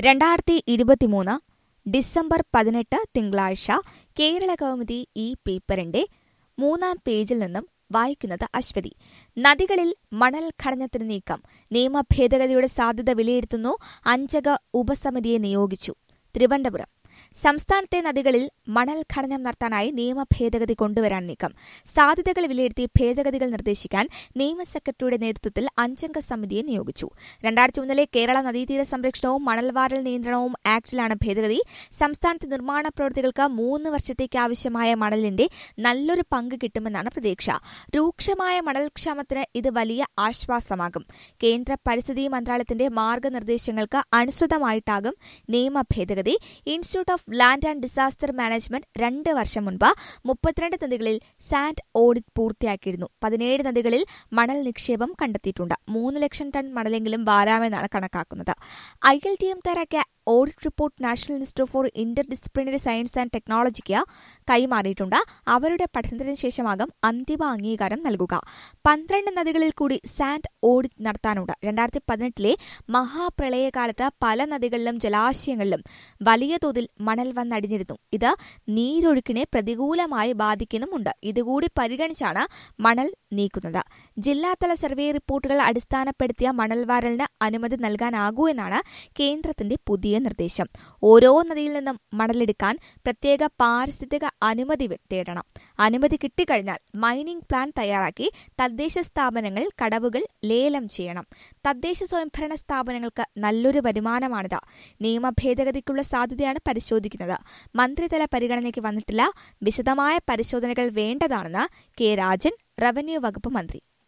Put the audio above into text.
രണ്ടായിരത്തി ഇരുപത്തിമൂന്ന് ഡിസംബർ പതിനെട്ട് തിങ്കളാഴ്ച കേരള കൗമുദി ഈ പേപ്പറിന്റെ മൂന്നാം പേജിൽ നിന്നും വായിക്കുന്നത് അശ്വതി നദികളിൽ മണൽ ഖനനത്തിന് നീക്കം നിയമ ഭേദഗതിയുടെ സാധ്യത വിലയിരുത്തുന്നു അഞ്ചക ഉപസമിതിയെ നിയോഗിച്ചു തിരുവനന്തപുരം സംസ്ഥാനത്തെ നദികളിൽ മണൽ ഖനനം നടത്താനായി നിയമ ഭേദഗതി കൊണ്ടുവരാൻ നീക്കം സാധ്യതകൾ വിലയിരുത്തി ഭേദഗതികൾ നിർദ്ദേശിക്കാൻ നിയമ സെക്രട്ടറിയുടെ നേതൃത്വത്തിൽ അഞ്ചംഗ സമിതിയെ നിയോഗിച്ചു രണ്ടായിരത്തി ഒന്നിലെ കേരള നദീതീര സംരക്ഷണവും മണൽവാരൽ നിയന്ത്രണവും ആക്ടിലാണ് ഭേദഗതി സംസ്ഥാനത്തെ നിർമ്മാണ പ്രവൃത്തികൾക്ക് മൂന്ന് വർഷത്തേക്ക് ആവശ്യമായ മണലിന്റെ നല്ലൊരു പങ്ക് കിട്ടുമെന്നാണ് പ്രതീക്ഷ രൂക്ഷമായ മണൽക്ഷാമത്തിന് ഇത് വലിയ ആശ്വാസമാകും കേന്ദ്ര പരിസ്ഥിതി മന്ത്രാലയത്തിന്റെ മാർഗനിർദ്ദേശങ്ങൾക്ക് അനുസൃതമായിട്ടാകും നിയമ ഭേദഗതി institute of land and disaster management രണ്ട് വർഷം മുൻപ് മുപ്പത്തിരണ്ട് നദികളിൽ സാൻഡ് ഓഡിറ്റ് പൂർത്തിയാക്കിയിരുന്നു പതിനേഴ് നദികളിൽ മണൽ നിക്ഷേപം കണ്ടെത്തിയിട്ടുണ്ട് മൂന്ന് ലക്ഷം ടൺ മണലെങ്കിലും വാരാമെന്നാണ് കണക്കാക്കുന്നത് ഐ എൽ ടി എം തയ്യാറാക്കിയ audit report national institute for interdisciplinary science and ടെക്നോളജിക്ക് കൈമാറിയിട്ടുണ്ട് അവരുടെ പഠനത്തിന് ശേഷമാകും അന്തിമ അംഗീകാരം നൽകുക പന്ത്രണ്ട് നദികളിൽ കൂടി സാൻഡ് ഓഡിറ്റ് നടത്താനുണ്ട് രണ്ടായിരത്തി പതിനെട്ടിലെ മഹാപ്രളയകാലത്ത് പല നദികളിലും ജലാശയങ്ങളിലും വലിയ തോതിൽ മണൽ വന്നടിഞ്ഞിരുന്നു ഇത് നീരൊഴുക്കിനെ പ്രതികൂലമായി ബാധിക്കുന്നുമുണ്ട് ഇതുകൂടി പരിഗണിച്ചാണ് മണൽ നീക്കുന്നത് ജില്ലാതല സർവേ റിപ്പോർട്ടുകൾ അടിസ്ഥാനപ്പെടുത്തിയ മണൽവാരലിന് അനുമതി നൽകാനാകൂ എന്നാണ് കേന്ദ്രത്തിന്റെ പുതിയ നിർദ്ദേശം ഓരോ നദിയിൽ നിന്നും മണലെടുക്കാൻ പ്രത്യേക പാരിസ്ഥിതിക അനുമതി തേടണം അനുമതി കിട്ടിക്കഴിഞ്ഞാൽ മൈനിംഗ് പ്ലാൻ തയ്യാറാക്കി തദ്ദേശ സ്ഥാപനങ്ങൾ കടവുകൾ ലേലം ചെയ്യണം തദ്ദേശ സ്വയംഭരണ സ്ഥാപനങ്ങൾക്ക് നല്ലൊരു വരുമാനമാണിത് നിയമ ഭേദഗതിക്കുള്ള സാധ്യതയാണ് പരിശോധിക്കുന്നത് മന്ത്രിതല പരിഗണനയ്ക്ക് വന്നിട്ടില്ല വിശദമായ പരിശോധനകൾ വേണ്ടതാണെന്ന് കെ രാജൻ റവന്യൂ വകുപ്പ് മന്ത്രി